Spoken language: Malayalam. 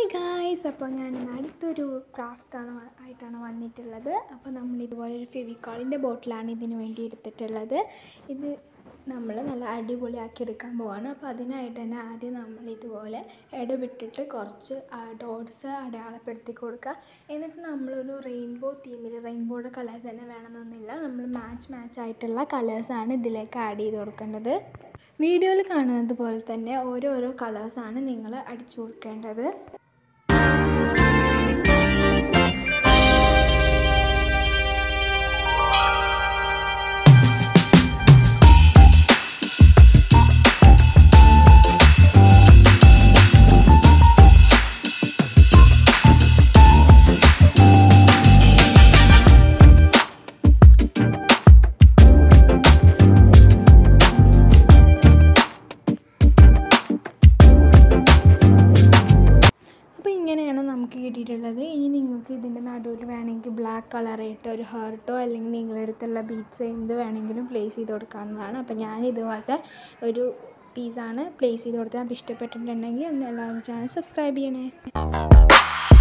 ഹായ് ഗായ്സ് അപ്പോൾ ഞാൻ ഇന്ന് അടുത്തൊരു ക്രാഫ്റ്റാണ് വ- ആയിട്ടാണ് വന്നിട്ടുള്ളത് അപ്പോൾ നമ്മൾ ഇതുപോലെ ഒരു ഫെവിക്കോളിൻ്റെ ബോട്ടിലാണ് ഇതിന് വേണ്ടി എടുത്തിട്ടുള്ളത് ഇത് നമ്മൾ നല്ല അടിപൊളിയാക്കി എടുക്കാൻ പോവാണ് അപ്പോൾ അതിനായിട്ട് തന്നെ ആദ്യം നമ്മൾ ഇതുപോലെ ഇടവിട്ടിട്ട് കുറച്ച് ഡോട്ട്സ് അടയാളപ്പെടുത്തി കൊടുക്കുക എന്നിട്ട് നമ്മളൊരു റെയിൻബോ തീമിൽ റെയിൻബോയുടെ കളേഴ്സ് തന്നെ വേണമെന്നൊന്നുമില്ല നമ്മൾ മാച്ച് മാച്ച് ആയിട്ടുള്ള കളേഴ്സാണ് ഇതിലേക്ക് ആഡ് ചെയ്ത് കൊടുക്കേണ്ടത് വീഡിയോയിൽ കാണുന്നത് പോലെ തന്നെ ഓരോരോ കളേഴ്സാണ് നിങ്ങൾ അടിച്ചു കൊടുക്കേണ്ടത് അപ്പോൾ ഇങ്ങനെയാണ് നമുക്ക് കിട്ടിയിട്ടുള്ളത് ഇനി നിങ്ങൾക്ക് ഇതിൻ്റെ നടുവിൽ വേണമെങ്കിൽ ബ്ലാക്ക് കളറായിട്ട് ഒരു ഹേർട്ടോ അല്ലെങ്കിൽ നിങ്ങളുടെ അടുത്തുള്ള ബീറ്റ്സ് എന്ത് വേണമെങ്കിലും പ്ലേസ് ചെയ്ത് കൊടുക്കാവുന്നതാണ് അപ്പോൾ ഞാൻ ഇതുപോലത്തെ ഒരു പീസാണ് പ്ലേസ് ചെയ്ത് കൊടുത്തത് അപ്പോൾ ഇഷ്ടപ്പെട്ടിട്ടുണ്ടെങ്കിൽ ഒന്ന് എല്ലാവരും ചാനൽ സബ്സ്ക്രൈബ് ചെയ്യണേ